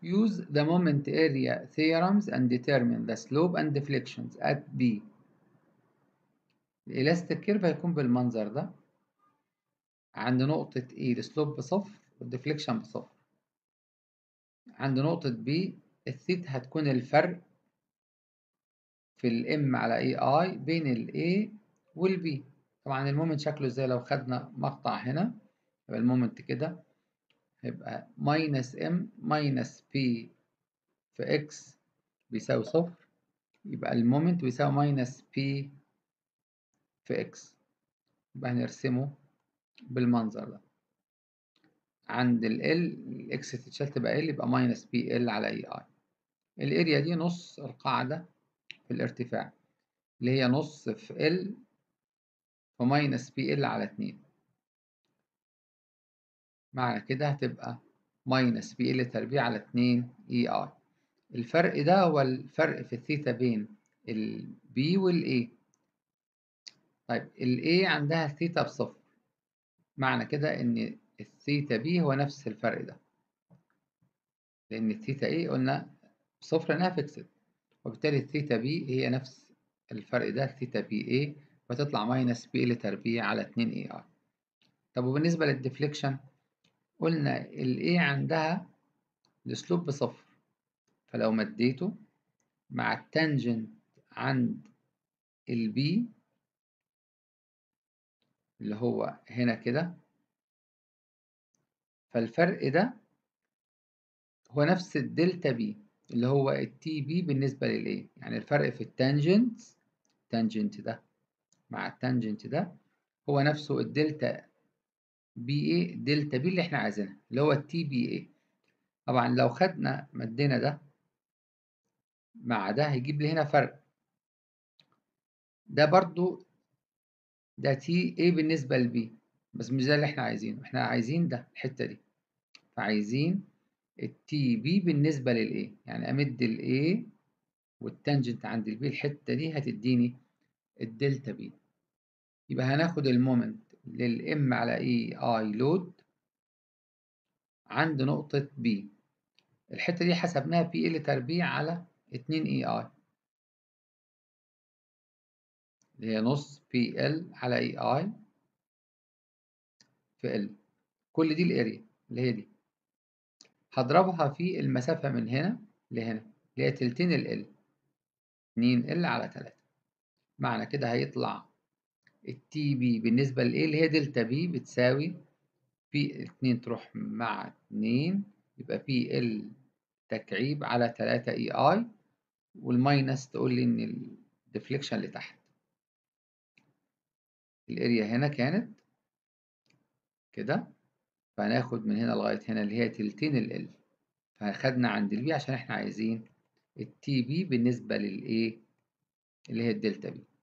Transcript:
use the moment area theorems and determine the slope and deflections at B الالاستيك كيرف هيكون بالمنظر ده عند نقطة A السلوب بصفر والديفليكشن بصفر عند نقطة B الثيت هتكون الفرق في الام على اي اي بين الاي والبي طبعا المومنت شكله ازاي لو خدنا مقطع هنا يبقى المومنت كده هيبقى ماينس ام ماينس بي في اكس بيساوي صفر يبقى المومنت بيساوي ماينس بي في اكس يبقى هنرسمه بالمنظر ده عند ال L الاكس تتشال تبقى L يبقى ماينس بي ال على اي اي الاريا دي نص القاعدة في الارتفاع اللي هي نص في L في ماينس بي ال على اتنين معنى كده هتبقى ماينس بي ال تربيع على اتنين اي اي الفرق ده هو الفرق في الثيتا بين البي والاي طيب الاي عندها ثيتا بصفر معنى كده ان الثيتا بي هو نفس الفرق ده لان الثيتا ايه قلنا بصفر انها فيكسد وبالتالي الثيتا بي هي نفس الفرق ده ثيتا بي ايه فتطلع ماينس بي ال تربيع على 2 اي اي طب وبالنسبة للديفليكشن قلنا الاي عندها الاسلوب بصفر فلو مديته مع التانجنت عند البي اللي هو هنا كده فالفرق ده هو نفس الدلتا بي اللي هو التي بي بالنسبة للايه يعني الفرق في التانجنت التانجنت ده مع التانجنت ده هو نفسه الدلتا بي اي دلتا بي اللي احنا عايزينها اللي هو التي بي اي طبعا لو خدنا مدينا ده مع ده هيجيب لي هنا فرق ده برضو ده تي اي بالنسبة لبي بس مش ده اللي احنا عايزينه احنا عايزين ده الحتة دي فعايزين التي بي بالنسبة للاي يعني امد الاي والتانجنت عند البي الحتة دي هتديني الدلتا بي يبقى هناخد المومنت للام على اي اي لود عند نقطة بي الحتة دي حسبناها بي ال تربيع على 2 اي اي اللي هي نص بي ال على اي اي في ال كل دي الاريا اللي هي دي هضربها في المسافة من هنا لهنا اللي هي تلتين ال ال 2 ال على 3 معنى كده هيطلع التي بي بالنسبة لإيه اللي هي دلتا بي بتساوي بي اتنين تروح مع اتنين يبقى بي ال تكعيب على تلاتة اي اي والماينس تقول لي ان الديفليكشن اللي تحت الاريا هنا كانت كده فهناخد من هنا لغاية هنا اللي هي تلتين ال ال فخدنا عند البي عشان احنا عايزين التي بي بالنسبة للايه اللي هي الدلتا بي